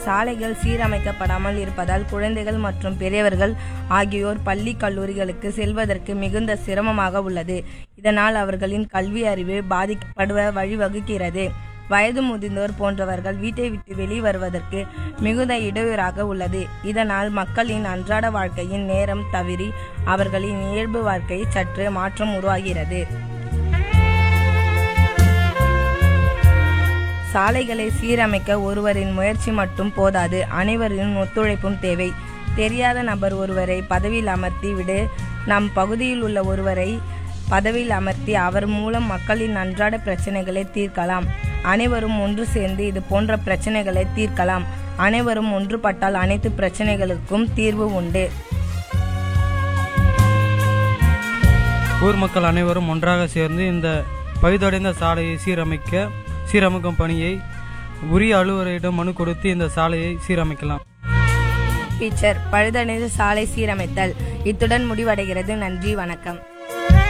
சாலைகள் சீரமைக்கப்படாமல் இருப்பதால் குழந்தைகள் மற்றும் பெரியவர்கள் ஆகியோர் பள்ளி கல்லூரிகளுக்கு செல்வதற்கு மிகுந்த சிரமமாக உள்ளது இதனால் அவர்களின் கல்வி அறிவு பாதிக்கப்படுவ வழிவகுக்கிறது வயது முதிர்ந்தோர் போன்றவர்கள் வீட்டை விட்டு வெளிவருவதற்கு மிகுந்த இடையூறாக உள்ளது இதனால் மக்களின் அன்றாட வாழ்க்கையின் நேரம் தவிரி அவர்களின் இயல்பு வாழ்க்கை சற்று மாற்றம் உருவாகிறது சாலைகளை சீரமைக்க ஒருவரின் முயற்சி மட்டும் போதாது அனைவரின் ஒத்துழைப்பும் தேவை தெரியாத நபர் ஒருவரை பதவியில் அமர்த்தி விடு நம் பகுதியில் உள்ள ஒருவரை பதவியில் அமர்த்தி அவர் மூலம் மக்களின் அன்றாட பிரச்சனைகளை தீர்க்கலாம் அனைவரும் ஒன்று சேர்ந்து இது போன்ற பிரச்சனைகளை தீர்க்கலாம் அனைவரும் ஒன்றுபட்டால் அனைத்து பிரச்சனைகளுக்கும் தீர்வு உண்டு ஊர் மக்கள் அனைவரும் ஒன்றாக சேர்ந்து இந்த பழுதடைந்த சாலையை சீரமைக்க சீரமைக்கும் பணியை உரிய அலுவலரிடம் மனு கொடுத்து இந்த சாலையை சீரமைக்கலாம் ஃபீச்சர் பழுதடைந்த சாலை சீரமைத்தல் இத்துடன் முடிவடைகிறது நன்றி வணக்கம்